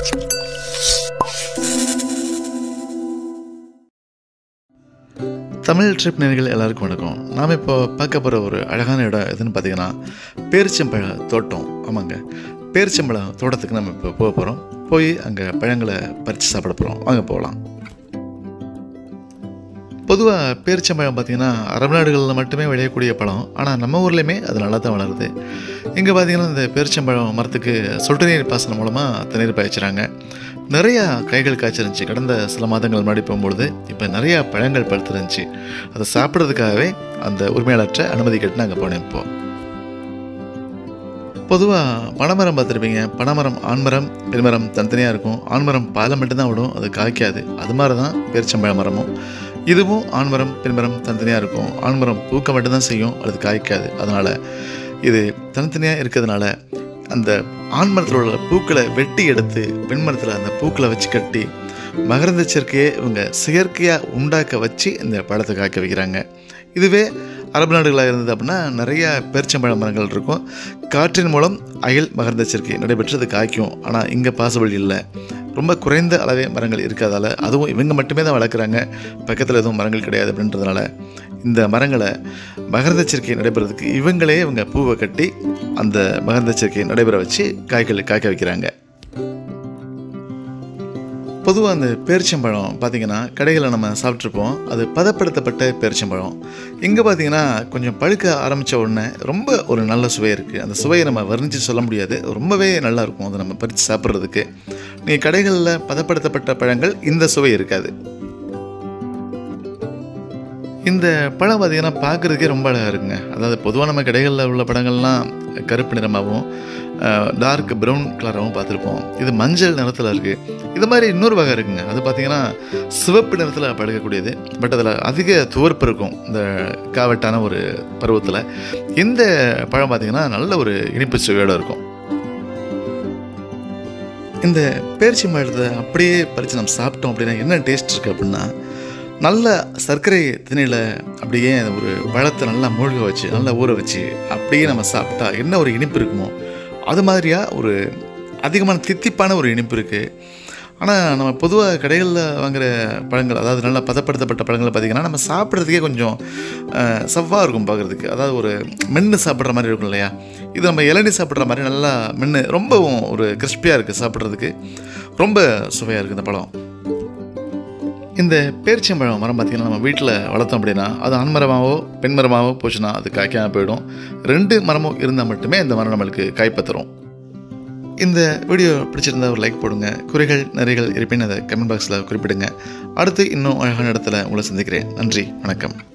Tamil trip நேர்கள் எல்லாருக்கும் வணக்கம் நாம் இப்போ பார்க்க போகிற ஒரு அழகான இடம் எதுன்னு பார்த்தீங்கன்னா பேரிச்சம்பழ தோட்டம் ஆமாங்க பேரிச்சம்பழம் தோட்டத்துக்கு நம்ம இப்போ போக போகிறோம் போய் அங்கே பழங்களை பறித்து சாப்பிட போகிறோம் வாங்க போகலாம் பொதுவாக பேரிச்சம்பழம் பார்த்திங்கன்னா அரபு நாடுகளில் மட்டுமே விளையக்கூடிய பழம் ஆனால் நம்ம ஊர்லேயுமே அது நல்லா தான் வளருது இங்கே பார்த்திங்கன்னா இந்த பேரிச்சம்பழம் மரத்துக்கு சொட்டு நீர் பாசனம் மூலமாக தண்ணீர் பாய்ச்சுறாங்க நிறையா காய்கள் காய்ச்சிருந்துச்சு கடந்த சில மாதங்கள் முன்னாடி போகும்பொழுது இப்போ நிறையா பழங்கள் பழுத்துருந்துச்சு அதை சாப்பிட்றதுக்காகவே அந்த உரிமையாளற்ற அனுமதி கேட்டு நாங்கள் போனோம் இப்போ பொதுவாக பனைமரம் பார்த்துருப்பீங்க பனைமரம் ஆண்மரம் பெருமரம் தனித்தனியாக இருக்கும் ஆண்மரம் பாலை மட்டும்தான் விடும் அது காய்க்காது அது மாதிரி தான் பேரிச்சம்பழ மரமும் இதுவும் ஆண்மரம் பெண்மரம் தனித்தனியாக இருக்கும் ஆண்மரம் பூக்க மட்டும்தான் செய்யும் அது காய்க்காது அதனால் இது தனித்தனியாக இருக்கிறதுனால அந்த ஆண்மரத்தில் உள்ள பூக்களை வெட்டி எடுத்து பெண்மரத்தில் அந்த பூக்களை வச்சு கட்டி மகரந்த சேர்க்கையை இவங்க செயற்கையாக உண்டாக்க வச்சு இந்த பழத்தை காய்க்க வைக்கிறாங்க இதுவே அரபு நாடுகளாக இருந்தது அப்படின்னா நிறைய பேரிச்சம்பழ மரங்கள் இருக்கும் காற்றின் மூலம் அயல் மகரந்த சேர்க்கை நடைபெற்று அது காய்க்கும் ஆனால் இங்கே பாசிபிள் இல்லை ரொம்ப குறைந்த அளவே மரங்கள் இருக்கிறதால அதுவும் இவங்க மட்டுமே தான் வளர்க்குறாங்க பக்கத்தில் எதுவும் மரங்கள் கிடையாது அப்படின்றதுனால இந்த மரங்களை மகரந்த சேர்க்கை நடைபெறதுக்கு இவங்களே இவங்க பூவை கட்டி அந்த மகரந்த சேர்க்கையை நடைபெற வச்சு காய்கள் காய்க்க வைக்கிறாங்க பொதுவாக அந்த பேரிச்சம்பழம் பார்த்திங்கன்னா கடைகளில் நம்ம சாப்பிட்ருப்போம் அது பதப்படுத்தப்பட்ட பேரிச்சம்பழம் இங்கே பார்த்தீங்கன்னா கொஞ்சம் பழுக்க ஆரம்பித்த உடனே ரொம்ப ஒரு நல்ல சுவை இருக்குது அந்த சுவையை நம்ம வர்ணித்து சொல்ல முடியாது ரொம்பவே நல்லா இருக்கும் அதை நம்ம பறித்து சாப்பிட்றதுக்கு நீங்கள் கடைகளில் பதப்படுத்தப்பட்ட பழங்கள் இந்த சுவை இருக்காது இந்த பழம் பார்த்திங்கன்னா பார்க்குறதுக்கே ரொம்ப அழகாக இருக்குங்க அதாவது பொதுவாக நம்ம கடைகளில் உள்ள பழங்கள்லாம் கருப்பு நிறமாகவும் டார்க் ப்ரௌன் கலராகவும் பார்த்துருப்போம் இது மஞ்சள் நிறத்தில் இருக்குது இது மாதிரி இன்னொரு வகை இருக்குங்க அது பார்த்திங்கன்னா சிவப்பு நிறத்தில் பழுக்கக்கூடியது பட் அதில் அதிக துவர்ப்பு இருக்கும் இந்த காவட்டான ஒரு பருவத்தில் இந்த பழம் பார்த்திங்கன்னா நல்ல ஒரு இனிப்பு சுவையோடு இருக்கும் இந்த பேரிச்சி பழத்தை அப்படியே பறித்து நம்ம சாப்பிட்டோம் அப்படின்னா என்ன டேஸ்ட் இருக்குது அப்படின்னா நல்ல சர்க்கரை திணையில் அப்படியே ஒரு பழத்தை நல்லா மூழ்க வச்சு நல்லா ஊற வச்சு அப்படியே நம்ம சாப்பிட்டா என்ன ஒரு இனிப்பு இருக்குமோ அது மாதிரியா ஒரு அதிகமான தித்திப்பான ஒரு இனிப்பு இருக்குது ஆனால் நம்ம பொதுவாக கடைகளில் வாங்குகிற பழங்கள் அதாவது நல்லா பதப்படுத்தப்பட்ட பழங்களை பார்த்திங்கன்னா நம்ம சாப்பிட்றதுக்கே கொஞ்சம் சவ்வாக இருக்கும் பார்க்குறதுக்கு அதாவது ஒரு மென்று சாப்பிட்ற மாதிரி இருக்கும் இல்லையா இது நம்ம இளநீ சாப்பிட்ற மாதிரி நல்லா மென்று ரொம்பவும் ஒரு கிறிஸ்பியாக இருக்குது சாப்பிட்றதுக்கு ரொம்ப சுவையாக இருக்குது இந்த பழம் இந்த பேரிச்சம்பழம் மரம் பார்த்திங்கன்னா நம்ம வீட்டில் வளர்த்தோம் அப்படின்னா அது ஆண்மரமாகவோ பெண்மரமாகவோ போச்சுன்னா அது காய்க்காமல் போயிடும் ரெண்டு மரமும் இருந்தால் மட்டுமே இந்த மரம் நம்மளுக்கு காய்ப்ப தரும் இந்த வீடியோ பிடிச்சிருந்தா ஒரு லைக் போடுங்க குறைகள் நிறைகள் இருப்பின் அதை கமெண்ட் பாக்ஸில் குறிப்பிடுங்க அடுத்து இன்னும் அழகான இடத்துல உங்களை சந்திக்கிறேன் நன்றி வணக்கம்